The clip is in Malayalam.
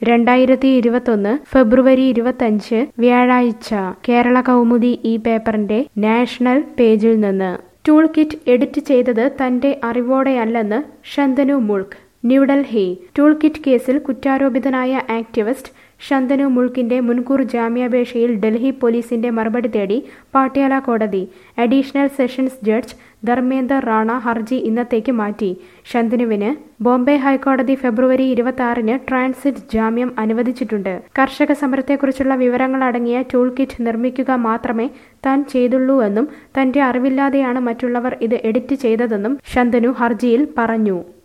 രണ്ടായിരത്തി ഇരുപത്തൊന്ന് ഫെബ്രുവരി ഇരുപത്തഞ്ച് വ്യാഴാഴ്ച കേരള കൗമുദി ഈ പേപ്പറിന്റെ നാഷണൽ പേജിൽ നിന്ന് ടൂൾ കിറ്റ് എഡിറ്റ് ചെയ്തത് തന്റെ അറിവോടെയല്ലെന്ന് ശന്തനു മുൾക്ക് ന്യൂഡൽഹി ടൂൾ കിറ്റ് കേസിൽ കുറ്റാരോപിതനായ ആക്ടിവിസ്റ്റ് ശന്തനു മുൾക്കിന്റെ മുൻകൂർ ജാമ്യാപേക്ഷയിൽ ഡൽഹി പോലീസിന്റെ മറുപടി തേടി പാട്യാല കോടതി additional sessions judge Dharmender Rana ഹർജി ഇന്നത്തേക്ക് മാറ്റി ശന്തനുവിന് ബോംബെ ഹൈക്കോടതി ഫെബ്രുവരി ഇരുപത്തി ആറിന് ട്രാൻസിറ്റ് ജാമ്യം അനുവദിച്ചിട്ടുണ്ട് കർഷക സമരത്തെക്കുറിച്ചുള്ള വിവരങ്ങൾ അടങ്ങിയ ടൂൾ കിറ്റ് നിർമ്മിക്കുക മാത്രമേ താൻ ചെയ്തുള്ളൂവെന്നും തന്റെ അറിവില്ലാതെയാണ് മറ്റുള്ളവർ ഇത് എഡിറ്റ് ചെയ്തതെന്നും ശന്തനു ഹർജിയിൽ പറഞ്ഞു